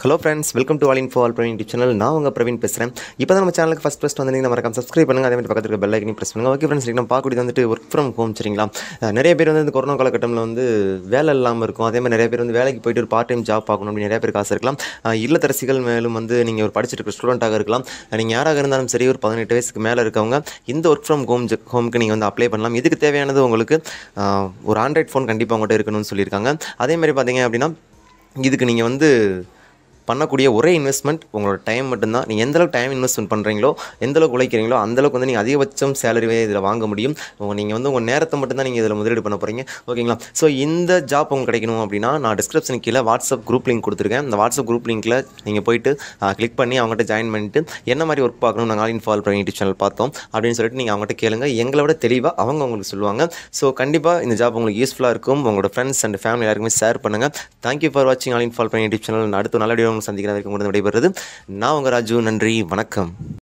hello friends welcome to all in all Praveen YouTube channel நான் உங்கள் பிரவீன் பேசுகிறேன் இப்போ தான் நம்ம சேனலுக்கு ஃபஸ்ட் ஃபஸ்ட் வந்து நீங்கள் மறக்காம சப்ஸ்கிரைப் பண்ணுங்கள் அதே மாதிரி பக்கத்தில் இருக்க பெல் ஐக்கனையும் ப்ரெஸ் பண்ணுங்கள் ஓகே ஃப்ரெண்ட்ஸ் நம்ம பார்க்கக்கூடியது வந்துட்டு ஒர்க் ஃப்ரம் ஹோம் சரிங்களா அஹ் நிறைய பேர் வந்து இந்த கொரோனா காலகட்டத்தில் வந்து வேலை இல்லாமல் இருக்கும் அதே மாதிரி நிறைய பேர் வந்து வேலைக்கு போயிட்டு ஒரு பார்ட் டைம் ஜாப் பார்க்கணும் அப்படின்னு நிறைய பேருக்கு ஆசை இருக்கலாம் அஹ் இல்லத்தரசிகள் மேலும் வந்து நீங்கள் ஒரு படிச்சிட்டு இருக்க ஸ்டூடெண்ட்டாக இருக்கலாம் நீங்கள் யாராக இருந்தாலும் சரி ஒரு பதினெட்டு வயசுக்கு மேலே இருக்கவங்க இந்த ஒர்க் ஃப்ரம் ஹோம் ஹோம்க்கு நீங்கள் வந்து அப்ளை பண்ணலாம் இதுக்கு தேவையானது உங்களுக்கு அஹ், ஒரு ஆண்ட்ராய்ட் ஃபோன் கண்டிப்பாக உங்கள்கிட்ட இருக்கணும்னு சொல்லியிருக்காங்க அதே மாதிரி பார்த்தீங்க அப்படின்னா இதுக்கு நீங்கள் வந்து பண்ணக்கூடிய ஒரே இன்வெஸ்ட்மெண்ட் உங்களோட டைம் மட்டும்தான் நீங்கள் எந்தளவுக்கு டைம் இன்வெஸ்ட்மெண்ட் பண்ணுறீங்களோ எந்தளவுக்கு உழைக்கிறீங்களோ அந்தளவுக்கு வந்து நீங்கள் அதிகபட்சம் சேலரிவே இதில் வாங்க முடியும் நீங்கள் வந்து உங்கள் நேரத்தை மட்டும்தான் நீங்கள் இதில் முதலீடு பண்ண போகிறீங்க ஓகேங்களா ஸோ இந்த ஜாப் உங்களுக்கு கிடைக்கணும் அப்படின்னா நான் டிஸ்கிரிப்ஷன் கீழே வாட்ஸ்அப் குரூப் லிங்க் கொடுத்துருக்கேன் அந்த வாட்ஸ்அப் குரூப் லிங்க்கில் நீங்கள் போயிட்டு கிளிக் பண்ணி அவங்ககிட்ட ஜாயின் பண்ணிட்டு என்ன மாதிரி ஒர்க் பார்க்கணும் நாங்கள் all in all prime YouTube channel பார்த்தோம் அப்படின்னு சொல்லிட்டு நீங்கள் அவங்ககிட்ட கேளுங்க எங்களை விட தெளிவாக அவங்க உங்களுக்கு சொல்லுவாங்க ஸோ கண்டிப்பாக இந்த ஜாப் உங்களுக்கு யூஸ்ஃபுல்லாக இருக்கும் உங்களோட ஃப்ரெண்ட்ஸ் அண்ட் ஃபேமிலி எல்லாருக்குமே ஷேர் பண்ணுங்கள் தேங்க்யூ ஃபார் வாட்சிங் all in all prime YouTube channel அடுத்த நல்ல வீடியோ உங்களுக்கு சந்திக்கிற வரைக்கும் கூட விடைபெறுறது நான் உங்கள் ராஜு நன்றி வணக்கம்